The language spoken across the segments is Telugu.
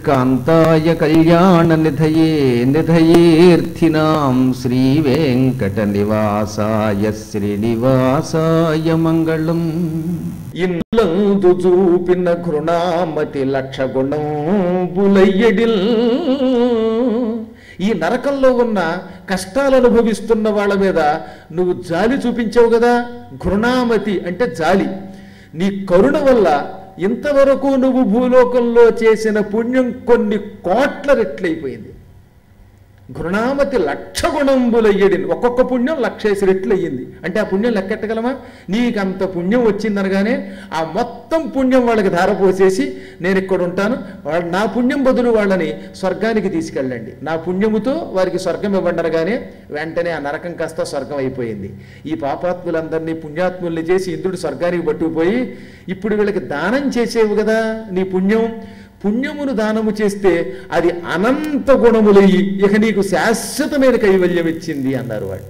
కాంతాయ కళ్యాణ నిధయే నిధయేర్థినాం శ్రీ వెంకట నివాసాయ శ్రీనివాసాయ మంగళం ఇన్నందు చూపిన ఘృణామతి లక్ష గుణంబులయ్యడిల్ ఈ నరకంలో ఉన్న కష్టాలు అనుభవిస్తున్న వాళ్ళ మీద నువ్వు జాలి చూపించావు కదా ఘృణామతి అంటే జాలి నీ కరుణ వల్ల ఇంతవరకు నువ్వు భూలోకంలో చేసిన పుణ్యం కొన్ని కోట్ల రెట్లయిపోయింది ఘృణామతి లక్ష గుణంబులయ్యడిని ఒక్కొక్క పుణ్యం లక్షేసి రెట్లు అయ్యింది అంటే ఆ పుణ్యం లెక్కెట్టగలమా నీకు అంత పుణ్యం వచ్చిందనగానే ఆ మొత్తం పుణ్యం వాళ్ళకి ధారపోసేసి నేను ఇక్కడ ఉంటాను వాళ్ళ నా పుణ్యం బదులు వాళ్ళని స్వర్గానికి తీసుకెళ్ళండి నా పుణ్యముతో వారికి స్వర్గం ఇవ్వండి అనగానే వెంటనే ఆ నరకం కాస్త స్వర్గం అయిపోయింది ఈ పాపాత్ములందరినీ పుణ్యాత్ముల్ని చేసి ఇంద్రుడు స్వర్గానికి పట్టుకుపోయి ఇప్పుడు వీళ్ళకి దానం చేసేవు కదా నీ పుణ్యం పుణ్యమును దానము చేస్తే అది అనంత గుణములయ్యి ఇక నీకు శాశ్వతమైన కైవల్యం ఇచ్చింది అన్నారు వాడు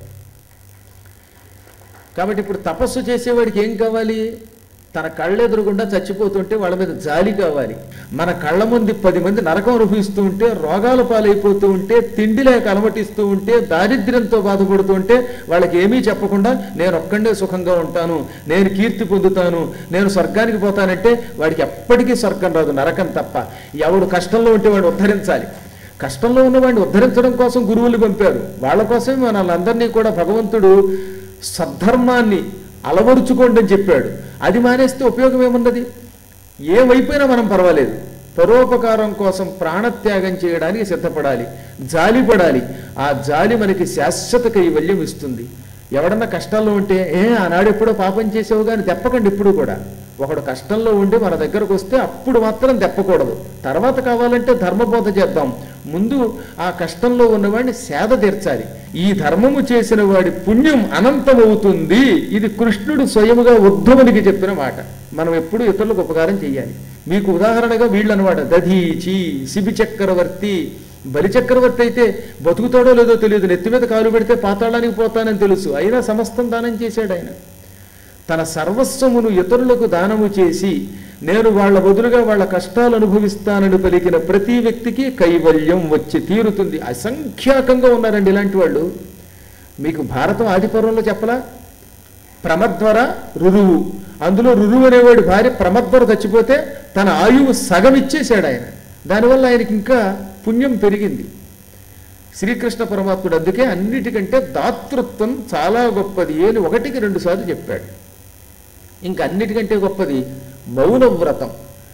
కాబట్టి ఇప్పుడు తపస్సు చేసేవాడికి ఏం కావాలి తన కళ్ళెదురుగుండా చచ్చిపోతుంటే వాళ్ళ మీద జాలి కావాలి మన కళ్ళ ముందు పది మంది నరకం అనుభవిస్తూ ఉంటే రోగాల పాలైపోతూ ఉంటే తిండి లేక అలమటిస్తూ ఉంటే దారిద్ర్యంతో బాధపడుతూ ఉంటే వాళ్ళకి ఏమీ చెప్పకుండా నేను ఒక్కడే సుఖంగా ఉంటాను నేను కీర్తి పొందుతాను నేను స్వర్గానికి పోతానంటే వాడికి ఎప్పటికీ స్వర్గం రాదు నరకం తప్ప ఎవడు కష్టంలో ఉంటే వాడు ఉద్ధరించాలి కష్టంలో ఉన్నవాడిని ఉద్ధరించడం కోసం గురువులు పంపారు వాళ్ళ కోసమే మనల్ని కూడా భగవంతుడు సద్ధర్మాన్ని అలవరుచుకోండి అని చెప్పాడు అది మానేస్తే ఉపయోగం ఏమున్నది ఏమైపోయినా మనం పర్వాలేదు పరోపకారం కోసం ప్రాణత్యాగం చేయడానికి సిద్ధపడాలి జాలి పడాలి ఆ జాలి మనకి శాశ్వత కైవల్యం ఇస్తుంది ఎవడన్నా కష్టాల్లో ఉంటే ఏ ఆనాడు ఎప్పుడో పాపం చేసావు కానీ తెప్పకండి ఇప్పుడు కూడా ఒకడు కష్టంలో ఉండి మన దగ్గరకు వస్తే అప్పుడు మాత్రం తెప్పకూడదు తర్వాత కావాలంటే ధర్మబోధ చేద్దాం ముందు ఆ కష్టంలో ఉన్నవాడిని సేద తీర్చాలి ఈ ధర్మము చేసిన వాడి పుణ్యం అనంతమవుతుంది ఇది కృష్ణుడు స్వయముగా ఉద్ధవునికి చెప్పిన మాట మనం ఎప్పుడు ఇతరులకు ఉపకారం చేయాలి మీకు ఉదాహరణగా వీళ్ళు అనమాట దధీచి శిబి చక్రవర్తి బలి చక్రవర్తి అయితే బతుకుతాడో లేదో తెలియదు నెత్తి మీద కాలు పెడితే పాతాళానికి పోతానని తెలుసు అయినా సమస్తం దానం చేశాడు ఆయన తన సర్వస్వమును ఇతరులకు దానము చేసి నేను వాళ్ళ బదులుగా వాళ్ళ కష్టాలు అనుభవిస్తానని పలికిన ప్రతి వ్యక్తికి కైవల్యం వచ్చి తీరుతుంది అసంఖ్యాకంగా ఉన్నారండి ఇలాంటి వాళ్ళు మీకు భారతం ఆదిపర్వంలో చెప్పలా ప్రమద్వర రురువు అందులో రురువు అనేవాడి భార్య ప్రమద్వర చచ్చిపోతే తన ఆయువు సగం ఇచ్చేశాడు ఆయన దానివల్ల ఆయనకి ఇంకా పుణ్యం పెరిగింది శ్రీకృష్ణ పరమాత్ముడు అందుకే అన్నిటికంటే దాతృత్వం చాలా గొప్పది అని ఒకటికి రెండు సార్లు చెప్పాడు ఇంకా అన్నిటికంటే గొప్పది మౌన వ్రతం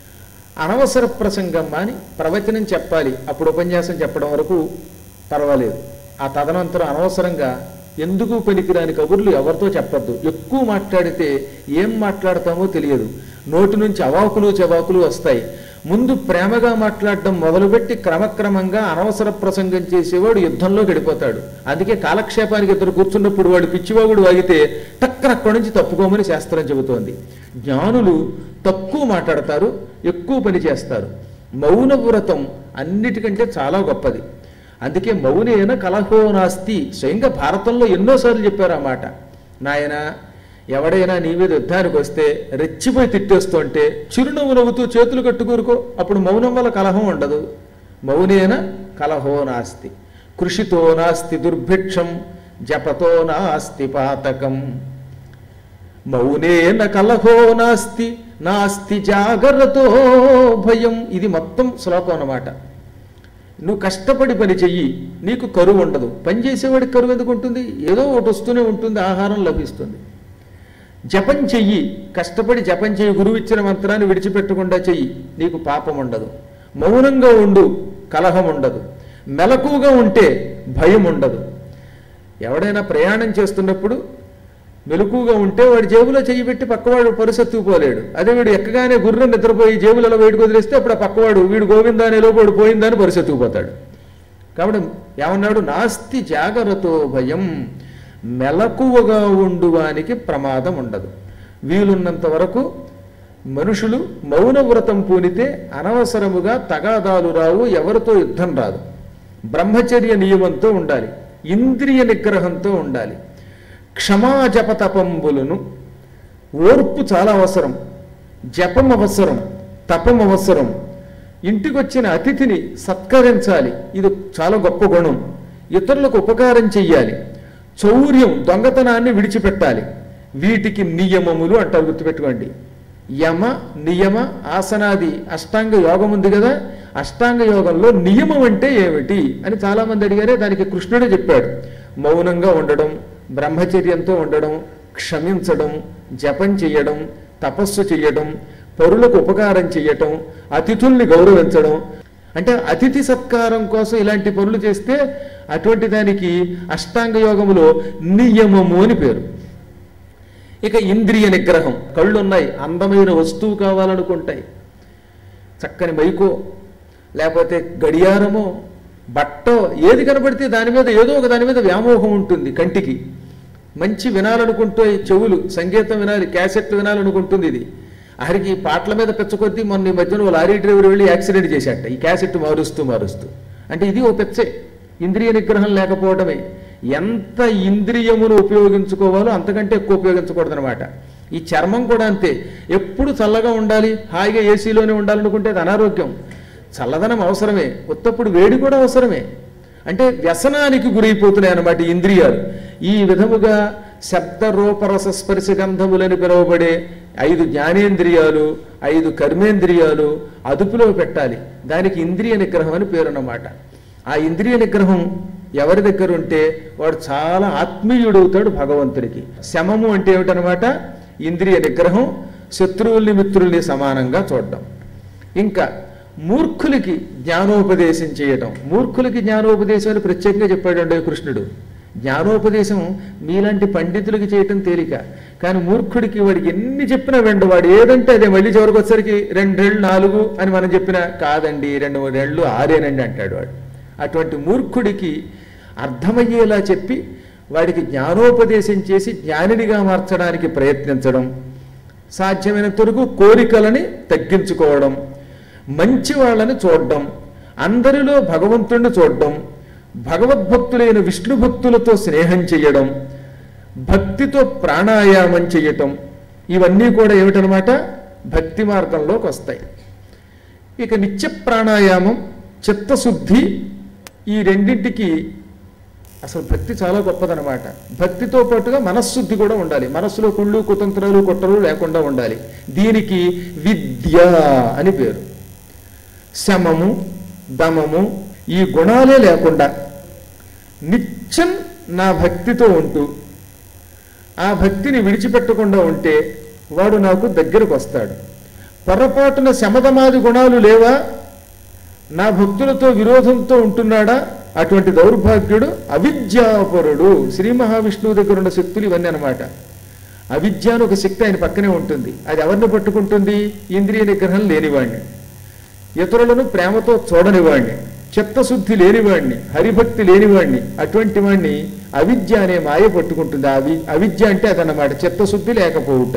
అనవసర ప్రసంగం అని ప్రవచనం చెప్పాలి అప్పుడు ఉపన్యాసం చెప్పడం వరకు పర్వాలేదు ఆ తదనంతరం అనవసరంగా ఎందుకు పనికిరాని కబుర్లు ఎవరితో చెప్పద్దు ఎక్కువ మాట్లాడితే ఏం మాట్లాడతామో తెలియదు నోటి నుంచి అవాకులు చవాకులు వస్తాయి ముందు ప్రేమగా మాట్లాడడం మొదలుపెట్టి క్రమక్రమంగా అనవసర ప్రసంగం చేసేవాడు యుద్ధంలో గడిపోతాడు అందుకే కాలక్షేపానికి ఇద్దరు కూర్చున్నప్పుడు వాడు పిచ్చివాగుడు వాగితే టక్కన అక్కడి నుంచి తప్పుకోమని శాస్త్రం చెబుతోంది జ్ఞానులు తక్కువ మాట్లాడతారు ఎక్కువ పని చేస్తారు మౌన వ్రతం అన్నిటికంటే చాలా గొప్పది అందుకే మౌనేన కలహో నాస్తి స్వయంగా భారతంలో ఎన్నోసార్లు చెప్పారు ఆ మాట నాయన ఎవడైనా నీ మీద యుద్ధానికి వస్తే రెచ్చిపోయి తిట్టేస్తుంటే చిరునవ్వు నవ్వుతూ చేతులు కట్టుకూరుకో అప్పుడు మౌనం వల్ల కలహం ఉండదు మౌనేన కలహో నాస్తి కృషితో నాస్తి దుర్భిక్షం జపతో నాస్తి పాతకం మౌనేన కలహో నాస్తి నాస్తి జాగరతో భయం ఇది మొత్తం శ్లోకం అన్నమాట నువ్వు కష్టపడి పని చెయ్యి నీకు కరువు ఉండదు పని చేసేవాడికి కరువు ఎందుకు ఉంటుంది ఏదో ఒకటి వస్తూనే ఉంటుంది ఆహారం లభిస్తుంది జపం చెయ్యి కష్టపడి జపం చెయ్యి గురువు ఇచ్చిన మంత్రాన్ని విడిచిపెట్టకుండా చెయ్యి నీకు పాపం ఉండదు మౌనంగా ఉండు కలహం ఉండదు మెలకుగా ఉంటే భయం ఉండదు ఎవడైనా ప్రయాణం చేస్తున్నప్పుడు మెలకుగా ఉంటే వాడి జేబులో చెయ్యి పెట్టి పక్కవాడు పరుసెత్తుకుపోలేడు అదే వీడు ఎక్కగానే గుర్రం నిద్రపోయి జేబులలో బయటకు వదిలేస్తే అప్పుడు ఆ పక్కవాడు వీడు గోవిందా అనే లోపు వాడు పోయిందని పరుసెత్తుకుపోతాడు కాబట్టి ఏమన్నాడు నాస్తి జాగరతో భయం మెలకువగా ఉండువానికి ప్రమాదం ఉండదు వీలున్నంత వరకు మనుషులు మౌన వ్రతం పూనితే అనవసరముగా తగాదాలు రావు ఎవరితో యుద్ధం రాదు బ్రహ్మచర్య నియమంతో ఉండాలి ఇంద్రియ నిగ్రహంతో ఉండాలి క్షమాజప తపంబులను ఓర్పు చాలా అవసరం జపం అవసరం తపం అవసరం ఇంటికి వచ్చిన అతిథిని సత్కరించాలి ఇది చాలా గొప్ప గుణం ఇతరులకు ఉపకారం చెయ్యాలి చౌర్యం దొంగతనాన్ని విడిచిపెట్టాలి వీటికి నియమములు అంటారు గుర్తుపెట్టుకోండి యమ నియమ ఆసనాది అష్టాంగ యోగం ఉంది కదా అష్టాంగ యోగంలో నియమం అంటే ఏమిటి అని చాలామంది అడిగారే దానికి కృష్ణుడే చెప్పాడు మౌనంగా ఉండడం బ్రహ్మచర్యంతో ఉండడం క్షమించడం జపం చెయ్యడం తపస్సు చెయ్యడం పరులకు ఉపకారం చెయ్యటం అతిథుల్ని గౌరవించడం అంటే అతిథి సత్కారం కోసం ఇలాంటి పనులు చేస్తే అటువంటి దానికి అష్టాంగ యోగములో నియమము అని పేరు ఇక ఇంద్రియ నిగ్రహం కళ్ళు ఉన్నాయి అందమైన వస్తువు కావాలనుకుంటాయి చక్కని మైకో లేకపోతే గడియారమో బట్టో ఏది కనబడితే దాని మీద ఏదో ఒక దాని మీద వ్యామోహం ఉంటుంది కంటికి మంచి వినాలనుకుంటూ ఈ చెవులు సంగీతం వినాలి క్యాసెట్ వినాలనుకుంటుంది ఇది ఆఖరికి ఈ పాటల మీద పెచ్చకొద్దీ మొన్న ఈ మధ్యన ఓ లారీ డ్రైవర్ వెళ్ళి యాక్సిడెంట్ చేశాట ఈ క్యాసెట్ మారుస్తూ మారుస్తూ అంటే ఇది ఓ పెచ్చే ఇంద్రియ నిగ్రహం లేకపోవడమే ఎంత ఇంద్రియమును ఉపయోగించుకోవాలో అంతకంటే ఎక్కువ ఉపయోగించకూడదు అనమాట ఈ చర్మం కూడా అంతే ఎప్పుడు చల్లగా ఉండాలి హాయిగా ఏసీలోనే ఉండాలనుకుంటే అది అనారోగ్యం చల్లదనం అవసరమే ఉత్తప్పుడు వేడి కూడా అవసరమే అంటే వ్యసనానికి గురైపోతున్నాయి అన్నమాట ఈ ఇంద్రియాలు ఈ విధముగా శబ్ద రూపరస స్పర్శ గంధములని పిలువబడే ఐదు జ్ఞానేంద్రియాలు ఐదు కర్మేంద్రియాలు అదుపులో పెట్టాలి దానికి ఇంద్రియ నిగ్రహం అని పేరు అన్నమాట ఆ ఇంద్రియ నిగ్రహం ఎవరి దగ్గర ఉంటే వాడు చాలా ఆత్మీయుడవుతాడు భగవంతుడికి శమము అంటే ఏమిటనమాట ఇంద్రియ నిగ్రహం శత్రువుల్ని మిత్రుల్ని సమానంగా చూడడం ఇంకా మూర్ఖులకి జ్ఞానోపదేశం చేయటం మూర్ఖులకి జ్ఞానోపదేశం అని ప్రత్యేకంగా చెప్పాడండి కృష్ణుడు జ్ఞానోపదేశం మీలాంటి పండితులకి చేయటం తేలిక కానీ మూర్ఖుడికి వాడికి ఎన్ని చెప్పినా వెండు వాడు ఏదంటే అదే మళ్ళీ చివరికి వచ్చేసరికి రెండేళ్ళు నాలుగు అని మనం చెప్పినా కాదండి రెండు మూడు ఏళ్ళు ఆరేనండి అంటాడు వాడు అటువంటి మూర్ఖుడికి అర్థమయ్యేలా చెప్పి వాడికి జ్ఞానోపదేశం చేసి జ్ఞానినిగా మార్చడానికి ప్రయత్నించడం సాధ్యమైనంత వరకు కోరికలని తగ్గించుకోవడం మంచి వాళ్ళని చూడడం అందరిలో భగవంతుణ్ణి చూడడం భగవద్భక్తులైన విష్ణు భక్తులతో స్నేహం చేయడం భక్తితో ప్రాణాయామం చేయటం ఇవన్నీ కూడా ఏమిటనమాట భక్తి మార్గంలోకి వస్తాయి ఇక నిత్య ప్రాణాయామం చిత్తశుద్ధి ఈ రెండింటికి అసలు భక్తి చాలా గొప్పదనమాట భక్తితో పాటుగా మనశ్శుద్ధి కూడా ఉండాలి మనస్సులో కుళ్ళు కుతంత్రాలు కుట్రలు లేకుండా ఉండాలి దీనికి విద్య అని పేరు శమము దమము ఈ గుణాలే లేకుండా నిత్యం నా భక్తితో ఉంటూ ఆ భక్తిని విడిచిపెట్టకుండా ఉంటే వాడు నాకు దగ్గరకు వస్తాడు పొరపాటున శమదమాది గుణాలు లేవా నా భక్తులతో విరోధంతో ఉంటున్నాడా అటువంటి దౌర్భాగ్యుడు అవిద్యాపరుడు శ్రీ మహావిష్ణువు దగ్గర ఉన్న శక్తులు ఇవన్నీ అనమాట అవిద్య అని ఒక శక్తి ఆయన పక్కనే ఉంటుంది అది ఎవరిని పట్టుకుంటుంది ఇంద్రియ నిగ్రహం లేనివాణ్ణి ఇతరులను ప్రేమతో చూడనివాణ్ణి చిత్తశుద్ధి లేనివాణ్ణి హరిభక్తి లేనివాణ్ణి అటువంటి వాణ్ణి అవిద్య అనే మాయ పట్టుకుంటుంది అవి అవిద్య అంటే అదన్నమాట చిత్తశుద్ధి లేకపోవుట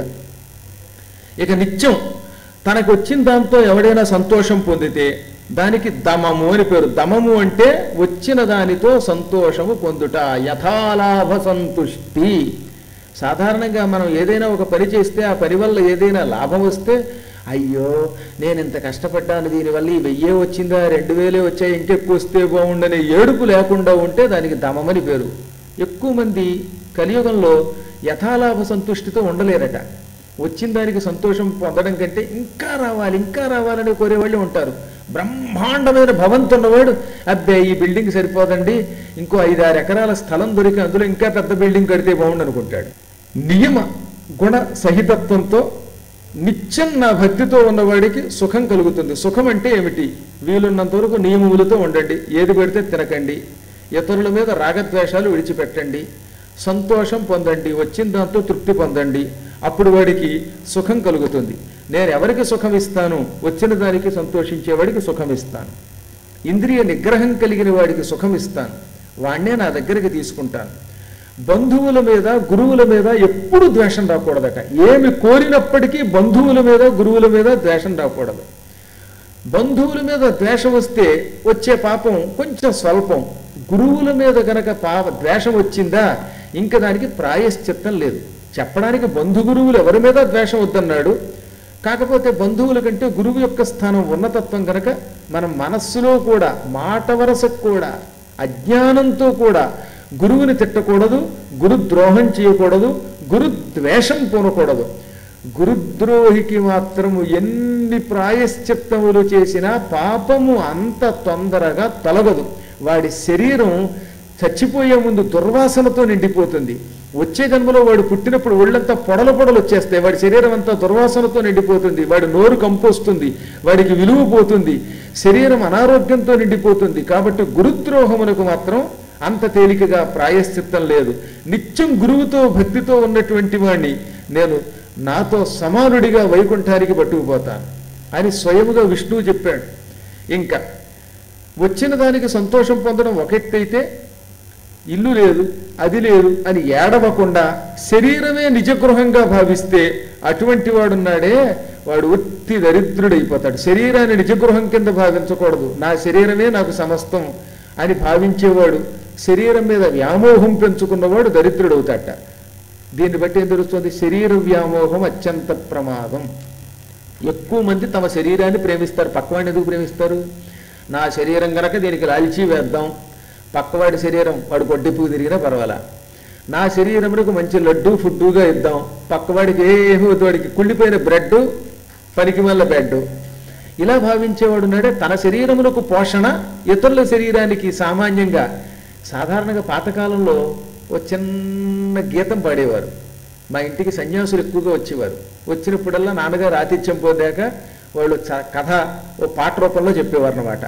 ఇక నిత్యం తనకు వచ్చిన దాంతో ఎవడైనా సంతోషం పొందితే దానికి దమము అని పేరు దమము అంటే వచ్చిన దానితో సంతోషము పొందుట యథాలాభ సంతుష్టి సాధారణంగా మనం ఏదైనా ఒక పని చేస్తే ఆ పని వల్ల ఏదైనా లాభం వస్తే అయ్యో నేను ఇంత కష్టపడ్డాను దీనివల్ల ఈ వెయ్యే వచ్చిందా రెండు వేలే వచ్చాయి ఇంకెక్కువ వస్తే బాగుండనే ఏడుపు లేకుండా ఉంటే దానికి దమమని పేరు ఎక్కువ మంది కలియుగంలో యథాలాభ సంతుష్టితో ఉండలేరట వచ్చిన దానికి సంతోషం పొందడం కంటే ఇంకా రావాలి ఇంకా రావాలని కోరేవాళ్ళు ఉంటారు బ్రహ్మాండమైన భవంతి ఉన్నవాడు అబ్బే ఈ బిల్డింగ్ సరిపోదండి ఇంకో ఐదారు ఎకరాల స్థలం దొరికి అందులో ఇంకా పెద్ద బిల్డింగ్ కడితే బాగుండు అనుకుంటాడు నియమ గుణ సహితత్వంతో నిత్యం నా భక్తితో ఉన్నవాడికి సుఖం కలుగుతుంది సుఖం అంటే ఏమిటి వీలున్నంత వరకు నియమములతో ఉండండి ఏది పెడితే తినకండి ఇతరుల మీద రాగద్వేషాలు విడిచిపెట్టండి సంతోషం పొందండి వచ్చిన దాంతో తృప్తి పొందండి అప్పుడు వాడికి సుఖం కలుగుతుంది నేను ఎవరికి సుఖం ఇస్తాను వచ్చిన దానికి సంతోషించేవాడికి సుఖం ఇస్తాను ఇంద్రియ నిగ్రహం కలిగిన వాడికి సుఖం ఇస్తాను వాణ్ణే నా దగ్గరికి తీసుకుంటాను బంధువుల మీద గురువుల మీద ఎప్పుడు ద్వేషం రాకూడదట ఏమి కోరినప్పటికీ బంధువుల మీద గురువుల మీద ద్వేషం రాకూడదు బంధువుల మీద ద్వేషం వస్తే వచ్చే పాపం కొంచెం స్వల్పం గురువుల మీద గనక పాప ద్వేషం వచ్చిందా ఇంకా దానికి ప్రాయశ్చిత్తం లేదు చెప్పడానికి బంధు గురువులు ఎవరి మీద ద్వేషం వద్దన్నాడు కాకపోతే బంధువుల కంటే గురువు యొక్క స్థానం ఉన్నతత్వం కనుక మనం మనస్సులో కూడా మాట వరసకు కూడా అజ్ఞానంతో కూడా గురువుని తిట్టకూడదు గురుద్రోహం చేయకూడదు గురుద్వేషం పూనకూడదు గురుద్రోహికి మాత్రము ఎన్ని ప్రాయశ్చిత్తములు చేసినా పాపము అంత తొందరగా తొలగదు వాడి శరీరం చచ్చిపోయే ముందు దుర్వాసనతో నిండిపోతుంది వచ్చే జన్మలో వాడు పుట్టినప్పుడు ఒళ్ళంతా పొడలు పొడలు వచ్చేస్తాయి వాడి శరీరం అంతా దుర్వాసనతో నిండిపోతుంది వాడి నోరు కంపోస్తుంది వాడికి విలువ పోతుంది శరీరం అనారోగ్యంతో నిండిపోతుంది కాబట్టి గురుద్రోహమునకు మాత్రం అంత తేలికగా ప్రాయశ్చిత్తం లేదు నిత్యం గురువుతో భక్తితో ఉన్నటువంటి వాణ్ణి నేను నాతో సమానుడిగా వైకుంఠానికి పట్టుకుపోతాను అని స్వయముగా విష్ణువు చెప్పాడు ఇంకా వచ్చిన దానికి సంతోషం పొందడం ఒక ఎత్తు అయితే ఇల్లు లేదు అది లేదు అని ఏడవకుండా శరీరమే నిజగృహంగా భావిస్తే అటువంటి వాడున్నాడే వాడు ఉత్తి దరిద్రుడైపోతాడు శరీరాన్ని నిజగృహం కింద భావించకూడదు నా శరీరమే నాకు సమస్తం అని భావించేవాడు శరీరం మీద వ్యామోహం పెంచుకున్నవాడు దరిద్రుడవుతాట దీన్ని బట్టి ఏం తెలుస్తుంది శరీర వ్యామోహం అత్యంత ప్రమాదం ఎక్కువ మంది తమ శరీరాన్ని ప్రేమిస్తారు పక్కవాడిని ఎందుకు ప్రేమిస్తారు నా శరీరం గనక దీనికి లాల్చీ వేద్దాం పక్కవాడి శరీరం వాడు కొడ్డిపుకు తిరిగినా పర్వాలా నా శరీరమునకు మంచి లడ్డు ఫుడ్డుగా ఇద్దాం పక్కవాడికి ఏమీ వద్దు, వాడికి కుళ్ళిపోయిన బ్రెడ్ పనికి మల్ల బెడ్ ఇలా భావించేవాడు ఉన్నాడే తన శరీరమునకు పోషణ ఇతరుల శరీరానికి సామాన్యంగా సాధారణంగా పాతకాలంలో ఓ చిన్న గీతం పాడేవారు మా ఇంటికి సన్యాసులు ఎక్కువగా వచ్చేవారు వచ్చినప్పుడల్లా నాన్నగారు ఆతిథ్యం పొందాక వాళ్ళు చ- కథ ఓ పాట రూపంలో చెప్పేవారు అనమాట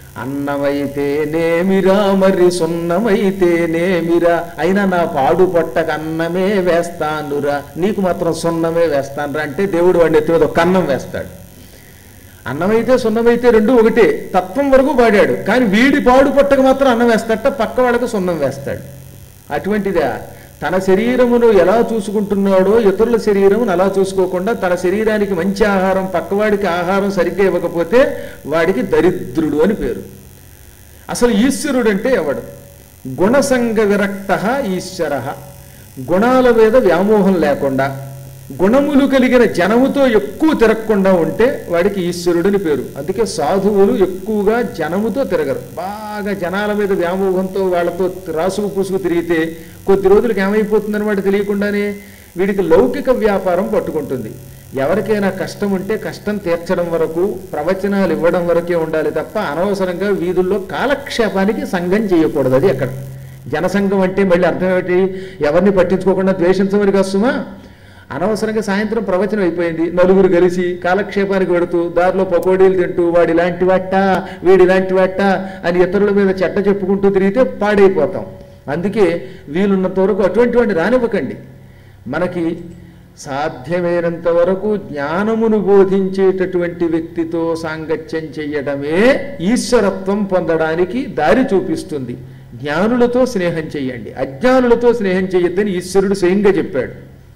అన్నమైతే నేమిరా మరి సున్నమైతే నేమిరా అయినా నా పాడు పొట్టకు అన్నమే వేస్తానురా నీకు మాత్రం సున్నమే వేస్తానురా అంటే దేవుడు వాడిని ఎత్తి మీద ఒక కన్నం వేస్తాడు అన్నమైతే సున్నమైతే రెండు ఒకటే తత్వం వరకు పాడాడు కానీ వీడి పాడు పొట్టకు మాత్రం అన్నం వేస్తాడట పక్క వాళ్ళకు సున్నం వేస్తాడు అటువంటిదా తన శరీరమును ఎలా చూసుకుంటున్నాడో ఇతరుల శరీరమును అలా చూసుకోకుండా తన శరీరానికి మంచి ఆహారం పక్కవాడికి ఆహారం సరిగ్గా ఇవ్వకపోతే వాడికి దరిద్రుడు అని పేరు అసలు ఈశ్వరుడు అంటే ఎవడు గుణసంగ విరక్త ఈశ్వర గుణాల మీద వ్యామోహం లేకుండా గుణములు కలిగిన జనముతో ఎక్కువ తిరగకుండా ఉంటే వాడికి ఈశ్వరుడని పేరు అందుకే సాధువులు ఎక్కువగా జనముతో తిరగరు బాగా జనాల మీద వ్యామోహంతో వాళ్ళతో రాసుకు పూసుకు తిరిగితే కొద్ది రోజులకు ఏమైపోతుందని వాడు తెలియకుండానే వీడికి లౌకిక వ్యాపారం పట్టుకుంటుంది ఎవరికైనా కష్టం ఉంటే కష్టం తీర్చడం వరకు ప్రవచనాలు ఇవ్వడం వరకే ఉండాలి తప్ప అనవసరంగా వీధుల్లో కాలక్షేపానికి సంఘం చేయకూడదు అది అక్కడ జనసంఘం అంటే మళ్ళీ అర్థం ఏమిటి ఎవరిని పట్టించుకోకుండా ద్వేషించమని కష్టమా అనవసరంగా సాయంత్రం ప్రవచనం అయిపోయింది నలుగురు కలిసి కాలక్షేపానికి పెడుతూ దారిలో పకోడీలు తింటూ వాడు ఇలాంటి వాట వీడు ఇలాంటి వాట అని ఇతరుల మీద చెడ్డ చెప్పుకుంటూ తిరిగితే పాడైపోతాం అందుకే వీలున్నంత వరకు అటువంటి వాడిని రానివ్వకండి మనకి సాధ్యమైనంత వరకు జ్ఞానమును బోధించేటటువంటి వ్యక్తితో సాంగత్యం చెయ్యడమే ఈశ్వరత్వం పొందడానికి దారి చూపిస్తుంది జ్ఞానులతో స్నేహం చెయ్యండి అజ్ఞానులతో స్నేహం చెయ్యొద్దని ఈశ్వరుడు స్వయంగా చెప్పాడు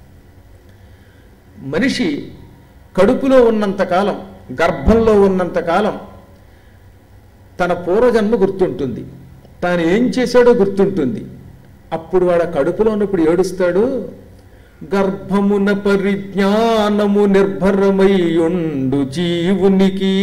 మనిషి కడుపులో ఉన్నంతకాలం గర్భంలో ఉన్నంతకాలం తన పూర్వజన్మ గుర్తుంటుంది తాను ఏం చేశాడో గుర్తుంటుంది అప్పుడు వాడు ఆ కడుపులో ఉన్నప్పుడు ఏడుస్తాడు గర్భమున పరిజ్ఞానము నిర్భరమయ్యుండు జీవునికి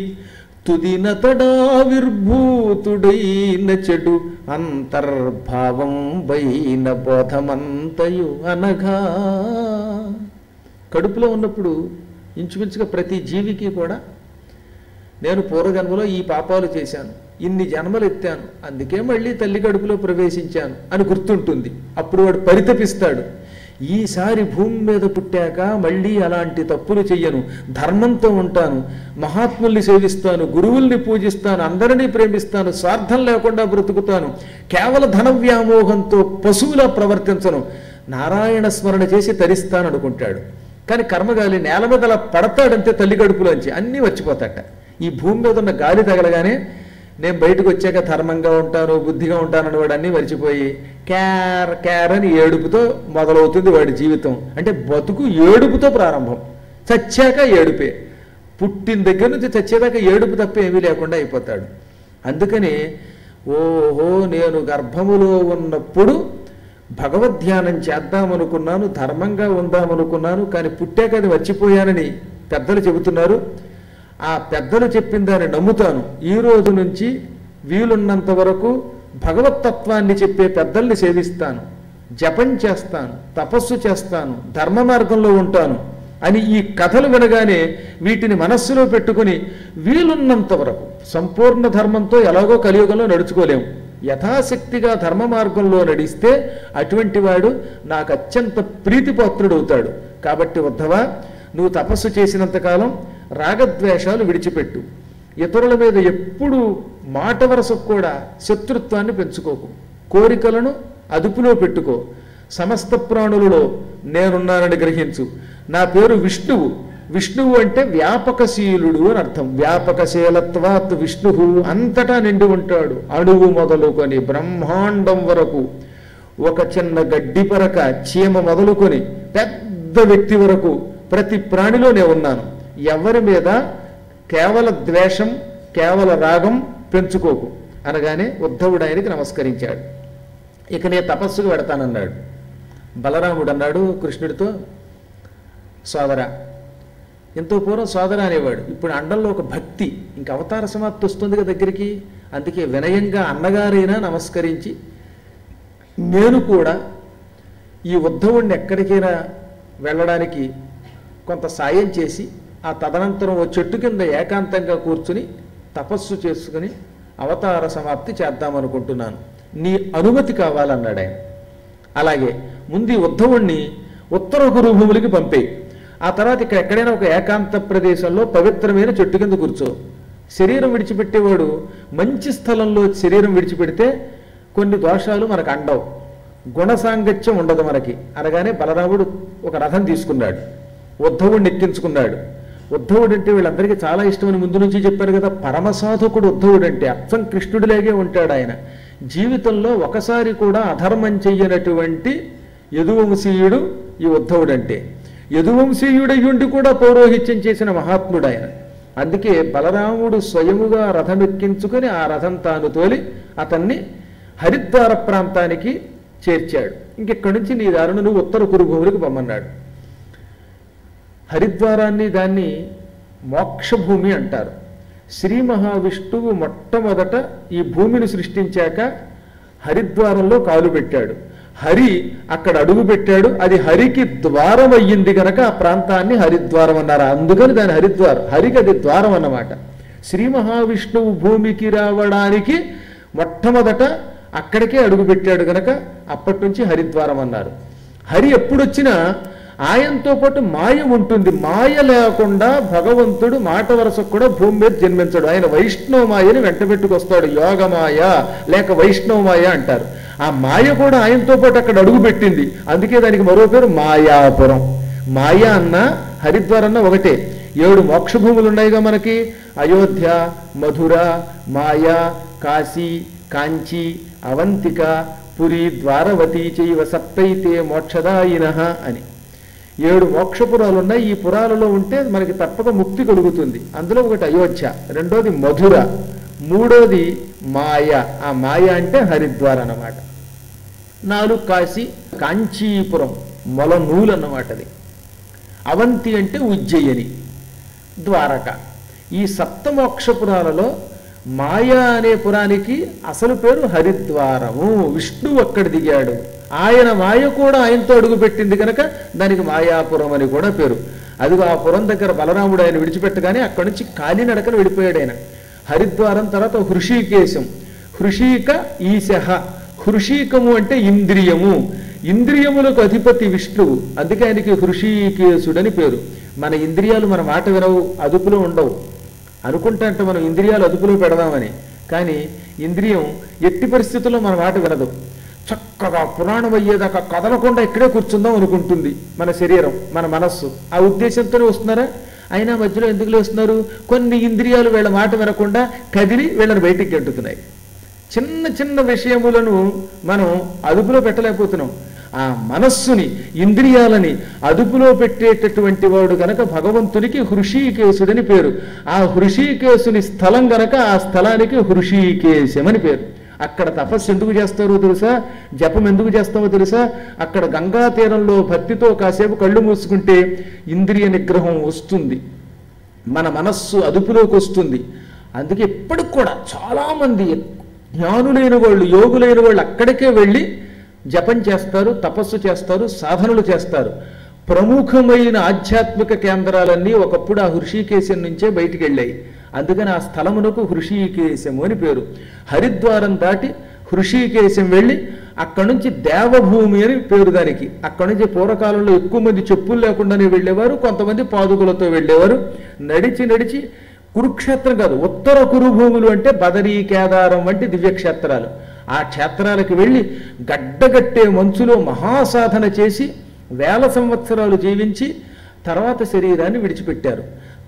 తుదినతడావిర్భూతుడైన చెడు అంతర్భావం వైన బోధమంతయు అనగా కడుపులో ఉన్నప్పుడు ఇంచుమించుగా ప్రతి జీవికి కూడా నేను పూర్వజన్మలో ఈ పాపాలు చేశాను ఇన్ని జన్మలు ఎత్తాను అందుకే మళ్ళీ తల్లి కడుపులో ప్రవేశించాను అని గుర్తుంటుంది అప్పుడు వాడు పరితపిస్తాడు ఈసారి భూమి మీద పుట్టాక మళ్ళీ అలాంటి తప్పులు చెయ్యను ధర్మంతో ఉంటాను మహాత్ముల్ని సేవిస్తాను గురువుల్ని పూజిస్తాను అందరినీ ప్రేమిస్తాను స్వార్థం లేకుండా బ్రతుకుతాను కేవల ధన వ్యామోహంతో పశువులా ప్రవర్తించను నారాయణ స్మరణ చేసి తరిస్తాను అనుకుంటాడు కానీ కర్మగాలి నేల మీద అలా పడతాడంతే తల్లి కడుపులోంచి అన్నీ వచ్చిపోతాట ఈ భూమి మీద ఉన్న గాలి తగలగానే నేను బయటకు వచ్చాక ధర్మంగా ఉంటాను బుద్ధిగా ఉంటానని వాడు అన్నీ మర్చిపోయి క్యార్ క్యార్ అని ఏడుపుతో మొదలవుతుంది వాడి జీవితం అంటే బతుకు ఏడుపుతో ప్రారంభం చచ్చాక ఏడుపే పుట్టిన దగ్గర నుంచి చచ్చేదాకా ఏడుపు తప్ప ఏమీ లేకుండా అయిపోతాడు అందుకని ఓహో నేను గర్భములో ఉన్నప్పుడు భగవద్ధ్యానం చేద్దామనుకున్నాను ధర్మంగా ఉందామనుకున్నాను కానీ పుట్టాక అది మర్చిపోయానని పెద్దలు చెబుతున్నారు ఆ పెద్దలు చెప్పిన దాన్ని నమ్ముతాను ఈ రోజు నుంచి వీలున్నంత వరకు భగవతత్వాన్ని చెప్పే పెద్దల్ని సేవిస్తాను జపం చేస్తాను తపస్సు చేస్తాను ధర్మ మార్గంలో ఉంటాను అని ఈ కథలు వినగానే వీటిని మనస్సులో పెట్టుకుని వీలున్నంత వరకు సంపూర్ణ ధర్మంతో ఎలాగో కలియుగంలో నడుచుకోలేము యథాశక్తిగా ధర్మ మార్గంలో నడిస్తే అటువంటి వాడు నాకు అత్యంత ప్రీతిపాత్రుడవుతాడు కాబట్టి ఉద్ధవ నువ్వు తపస్సు చేసినంతకాలం రాగద్వేషాలు విడిచిపెట్టు ఇతరుల మీద ఎప్పుడు మాట వరసకు కూడా శత్రుత్వాన్ని పెంచుకోకు కోరికలను అదుపులో పెట్టుకో సమస్త ప్రాణులలో నేనున్నానని గ్రహించు నా పేరు విష్ణువు విష్ణువు అంటే వ్యాపకశీలుడు అని అర్థం వ్యాపకశీలత్వాత్ విష్ణువు అంతటా నిండి ఉంటాడు అణువు మొదలుకొని బ్రహ్మాండం వరకు ఒక చిన్న గడ్డి పరక చీమ మొదలుకొని పెద్ద వ్యక్తి వరకు ప్రతి ప్రాణిలో నేను ఉన్నాను ఎవరి మీద కేవల ద్వేషం కేవల రాగం పెంచుకోకు అనగానే ఉద్ధవుడు ఆయనకి నమస్కరించాడు ఇక నేను తపస్సుకు పెడతానన్నాడు బలరాముడు అన్నాడు కృష్ణుడితో సోదర ఎంతో పూర్వం సోదర అనేవాడు ఇప్పుడు అండంలో ఒక భక్తి ఇంక అవతార సమాప్తి వస్తుంది కదా దగ్గరికి అందుకే వినయంగా అన్నగారైనా నమస్కరించి నేను కూడా ఈ ఉద్ధవుణ్ణి ఎక్కడికైనా వెళ్ళడానికి కొంత సాయం చేసి ఆ తదనంతరం ఓ చెట్టు కింద ఏకాంతంగా కూర్చుని తపస్సు చేసుకుని అవతార సమాప్తి చేద్దామనుకుంటున్నాను నీ అనుమతి కావాలన్నాడు ఆయన అలాగే ముందు ఈ ఉద్ధవుణ్ణి ఉత్తర గురుభూములకి పంపేయి ఆ తర్వాత ఇక్కడ ఎక్కడైనా ఒక ఏకాంత ప్రదేశంలో పవిత్రమైన చెట్టు కింద కూర్చో శరీరం విడిచిపెట్టేవాడు మంచి స్థలంలో శరీరం విడిచిపెడితే కొన్ని దోషాలు మనకు అండవు గుణ సాంగత్యం ఉండదు మనకి అనగానే బలరాముడు ఒక రథం తీసుకున్నాడు ఉద్ధవుడిని ఎక్కించుకున్నాడు ఉద్ధవుడు అంటే వీళ్ళందరికీ చాలా ఇష్టమని ముందు నుంచి చెప్పారు కదా పరమసాధకుడు ఉద్ధవుడు అంటే అచ్చం కృష్ణుడిలాగే ఉంటాడు ఆయన జీవితంలో ఒకసారి కూడా అధర్మం చెయ్యనటువంటి యదువంశీయుడు ఈ ఉద్ధవుడు అంటే యదువంశీయుడయ్యుండి కూడా పౌరోహిత్యం చేసిన మహాత్ముడు ఆయన అందుకే బలరాముడు స్వయముగా రథం ఎక్కించుకొని ఆ రథం తాను తోలి అతన్ని హరిద్వార ప్రాంతానికి చేర్చాడు ఇంకెక్కడి నుంచి నీ దారును నువ్వు ఉత్తర కురుభూములకు పొమ్మన్నాడు హరిద్వారాన్ని దాన్ని మోక్షభూమి అంటారు శ్రీ మహావిష్ణువు మొట్టమొదట ఈ భూమిని సృష్టించాక హరిద్వారంలో కాలు పెట్టాడు హరి అక్కడ అడుగు పెట్టాడు అది హరికి ద్వారం అయ్యింది గనక ఆ ప్రాంతాన్ని హరిద్వారం అన్నారు అందుకని దాని హరిద్వారం హరికి అది ద్వారం అన్నమాట శ్రీ మహావిష్ణువు భూమికి రావడానికి మొట్టమొదట అక్కడికే అడుగు పెట్టాడు గనక అప్పటి నుంచి హరిద్వారం అన్నారు హరి ఎప్పుడొచ్చినా ఆయనతో పాటు మాయ ఉంటుంది మాయ లేకుండా భగవంతుడు మాట వరసకు కూడా భూమి మీద జన్మించడు ఆయన వైష్ణవ మాయని వెంట పెట్టుకొస్తాడు యోగమాయ లేక వైష్ణవ మాయ అంటారు ఆ మాయ కూడా ఆయనతో పాటు అక్కడ అడుగు పెట్టింది అందుకే దానికి మరో పేరు మాయాపురం మాయ అన్న హరిద్వార్ అన్న ఒకటే ఏడు మోక్షభూములు ఉన్నాయిగా మనకి అయోధ్య మధుర మాయ కాశీ కాంచి అవంతిక పురి ద్వారవతి చైవ సప్తైతే మోక్షదాయిన అని ఏడు మోక్షపురాలు ఉన్నాయి ఈ పురాలలో ఉంటే మనకి తప్పక ముక్తి కలుగుతుంది అందులో ఒకటి అయోధ్య రెండోది మధుర మూడోది మాయ ఆ మాయ అంటే హరిద్వార్ అన్నమాట నాలుగు కాశీ కాంచీపురం మొల నూలు అన్నమాట అది అవంతి అంటే ఉజ్జయిని ద్వారక ఈ సప్తమోక్షపురాలలో మాయా అనే పురానికి అసలు పేరు హరిద్వారము విష్ణువు అక్కడ దిగాడు ఆయన మాయ కూడా ఆయనతో అడుగుపెట్టింది కనుక దానికి మాయాపురం అని కూడా పేరు అదిగో ఆ పురం దగ్గర బలరాముడు ఆయన విడిచిపెట్టగానే అక్కడి నుంచి కాలినడకను వెళ్ళిపోయాడు ఆయన హరిద్వారం తర్వాత హృషికేశం హృషీక ఈశహ హృషీకము అంటే ఇంద్రియము ఇంద్రియములకు అధిపతి విష్ణువు అందుకే ఆయనకి హృషీకేశుడని పేరు మన ఇంద్రియాలు మన మాట వినవు అదుపులో ఉండవు అనుకుంటా అంటే మనం ఇంద్రియాలు అదుపులో పెడదామని కానీ ఇంద్రియం ఎట్టి పరిస్థితుల్లో మన మాట వినదు చక్కగా పురాణం అయ్యేదాకా కదలకుండా ఇక్కడే కూర్చుందాం అనుకుంటుంది మన శరీరం మన మనస్సు ఆ ఉద్దేశంతోనే వస్తున్నారా అయినా మధ్యలో ఎందుకు లేస్తున్నారు కొన్ని ఇంద్రియాలు వీళ్ళ మాట వినకుండా కదిలి వీళ్ళని బయటికి గెంటుతున్నాయి చిన్న చిన్న విషయములను మనం అదుపులో పెట్టలేకపోతున్నాం ఆ మనస్సుని ఇంద్రియాలని అదుపులో పెట్టేటటువంటి వాడు గనక భగవంతునికి హృషీకేశుడని పేరు ఆ హృషీకేశుని స్థలం గనక ఆ స్థలానికి హృషీకేశమని పేరు అక్కడ తపస్సు ఎందుకు చేస్తారో తెలుసా జపం ఎందుకు చేస్తామో తెలుసా అక్కడ గంగా తీరంలో భక్తితో కాసేపు కళ్ళు మూసుకుంటే ఇంద్రియ నిగ్రహం వస్తుంది మన మనస్సు అదుపులోకి వస్తుంది అందుకే ఇప్పటికి కూడా చాలామంది జ్ఞానులైన వాళ్ళు యోగులైన వాళ్ళు అక్కడికే వెళ్ళి జపం చేస్తారు తపస్సు చేస్తారు సాధనలు చేస్తారు ప్రముఖమైన ఆధ్యాత్మిక కేంద్రాలన్నీ ఒకప్పుడు ఆ హృషికేశం నుంచే బయటికి వెళ్ళాయి అందుకని ఆ స్థలమునకు హృషికేశము అని పేరు హరిద్వారం దాటి హృషికేశం వెళ్ళి అక్కడి నుంచి దేవభూమి అని పేరు దానికి అక్కడి నుంచి పూర్వకాలంలో ఎక్కువ మంది చెప్పులు లేకుండానే వెళ్ళేవారు కొంతమంది పాదుకులతో వెళ్ళేవారు నడిచి నడిచి కురుక్షేత్రం కాదు ఉత్తర కురుభూములు అంటే బదరీ కేదారం వంటి దివ్యక్షేత్రాలు ఆ క్షేత్రాలకు వెళ్ళి గడ్డగట్టే మంచులో మహాసాధన చేసి వేల సంవత్సరాలు జీవించి తర్వాత శరీరాన్ని విడిచిపెట్టారు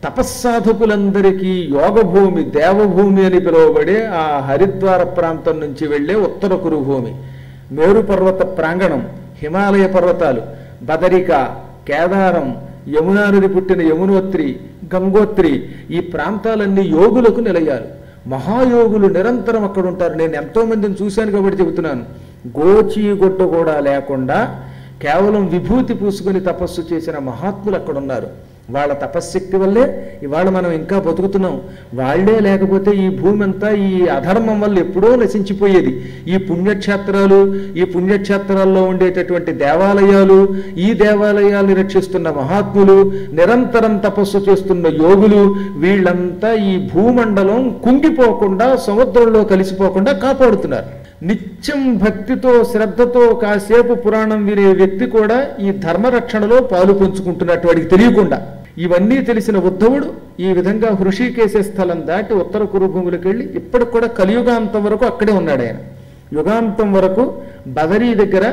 తపస్సాధకులందరికీ యోగభూమి దేవభూమి అని పిలువబడే ఆ హరిద్వార ప్రాంతం నుంచి వెళ్ళే ఉత్తర కురుభూమి మేరు పర్వత ప్రాంగణం హిమాలయ పర్వతాలు బదరిక కేదారం యమునా నది పుట్టిన యమునోత్రి గంగోత్రి ఈ ప్రాంతాలన్నీ యోగులకు నిలయాలు మహాయోగులు నిరంతరం అక్కడ ఉంటారు నేను ఎంతో మందిని చూశాను కాబట్టి చెబుతున్నాను గోచి గుడ్డ కూడా లేకుండా కేవలం విభూతి పూసుకొని తపస్సు చేసిన మహాత్ములు అక్కడ ఉన్నారు వాళ్ళ తపశ్శక్తి వల్లే ఇవాళ మనం ఇంకా బతుకుతున్నాం వాళ్ళే లేకపోతే ఈ భూమి అంతా ఈ అధర్మం వల్ల ఎప్పుడో నశించిపోయేది ఈ పుణ్యక్షేత్రాలు ఈ పుణ్యక్షేత్రాల్లో ఉండేటటువంటి దేవాలయాలు ఈ దేవాలయాల్ని రక్షిస్తున్న మహాత్ములు నిరంతరం తపస్సు చేస్తున్న యోగులు వీళ్ళంతా ఈ భూమండలం కుంగిపోకుండా సముద్రంలో కలిసిపోకుండా కాపాడుతున్నారు నిత్యం భక్తితో శ్రద్ధతో కాసేపు పురాణం వినే వ్యక్తి కూడా ఈ ధర్మరక్షణలో పాలు పంచుకుంటున్నట్టు వాడికి తెలియకుండా ఇవన్నీ తెలిసిన ఉద్ధవుడు ఈ విధంగా హృషికేశ స్థలం దాటి ఉత్తర కురుభూములకు వెళ్ళి ఇప్పటికి కూడా కలియుగాంతం వరకు అక్కడే ఉన్నాడు ఆయన యుగాంతం వరకు బదరీ దగ్గర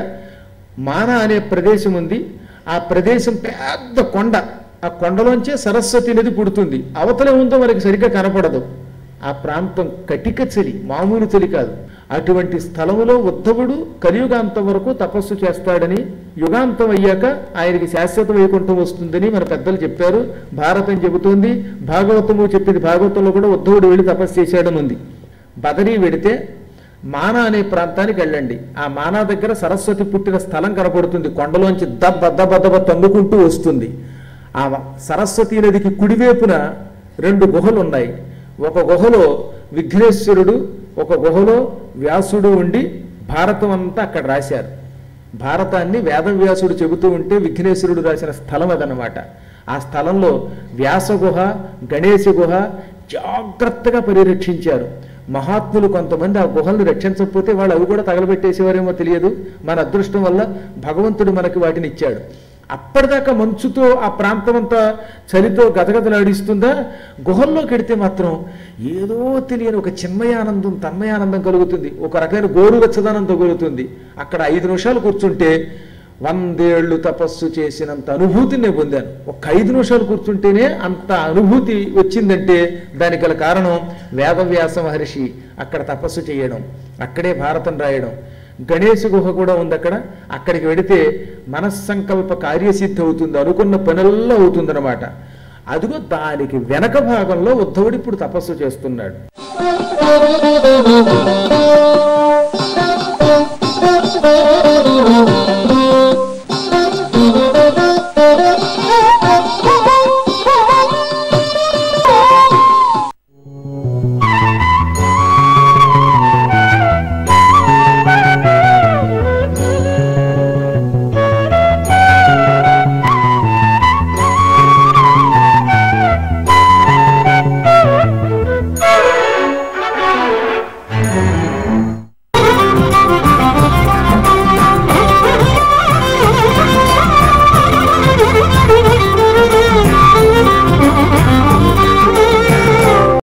మాన అనే ప్రదేశం ఉంది ఆ ప్రదేశం పెద్ద కొండ ఆ కొండలోంచే సరస్వతి నది పుడుతుంది అవతలే ఉందో మనకి సరిగ్గా కనపడదు ఆ ప్రాంతం కటిక చలి మామూలు చలి కాదు అటువంటి స్థలములో ఉద్ధవుడు కలియుగాంతం వరకు తపస్సు చేస్తాడని యుగాంతం అయ్యాక ఆయనకి శాశ్వత వైకుంఠం వస్తుందని మన పెద్దలు చెప్పారు భారతం చెబుతోంది భాగవతము చెప్పింది భాగవతంలో కూడా ఉద్ధవుడు వెళ్ళి తపస్సు చేశాడని ఉంది బదరీ వెడితే మానా అనే ప్రాంతానికి వెళ్ళండి ఆ మానా దగ్గర సరస్వతి పుట్టిన స్థలం కనపడుతుంది కొండలోంచి దబ్బ దబ్బ దబ్బ తన్నుకుంటూ వస్తుంది ఆ సరస్వతీ నదికి కుడివైపున రెండు గుహలు ఉన్నాయి ఒక గుహలో విఘ్నేశ్వరుడు ఒక గుహలో వ్యాసుడు ఉండి భారతం అంతా అక్కడ రాశారు భారతాన్ని వేదవ్యాసుడు చెబుతూ ఉంటే విఘ్నేశ్వరుడు రాసిన స్థలం అదనమాట ఆ స్థలంలో వ్యాస గుహ గణేశ గుహ జాగ్రత్తగా పరిరక్షించారు మహాత్ములు కొంతమంది ఆ గుహల్ని రక్షించకపోతే వాళ్ళు అవి కూడా తగలబెట్టేసేవారేమో తెలియదు మన అదృష్టం వల్ల భగవంతుడు మనకి వాటిని ఇచ్చాడు అప్పటిదాకా మంచుతో ఆ ప్రాంతం అంతా చలితో గదగదలాడిస్తుందా గుహల్లోకి వెడితే మాత్రం ఏదో తెలియని ఒక చిన్మయానందం తన్మయానందం కలుగుతుంది ఒక రకమైన గోరువెచ్చదనం తగులుతుంది అక్కడ ఐదు నిమిషాలు కూర్చుంటే వందేళ్లు తపస్సు చేసినంత అనుభూతిని నేను పొందాను ఒక ఐదు నిమిషాలు కూర్చుంటేనే అంత అనుభూతి వచ్చిందంటే దానికి గల కారణం వేదవ్యాస మహర్షి అక్కడ తపస్సు చేయడం అక్కడే భారతం రాయడం గణేశ గుహ కూడా ఉంది అక్కడ అక్కడికి వెడితే మనస్సంకల్ప కార్యసిద్ధి అవుతుంది అనుకున్న పనుల్లో అవుతుందన్నమాట అదిగో దానికి వెనక భాగంలో ఉద్ధవుడు ఇప్పుడు తపస్సు చేస్తున్నాడు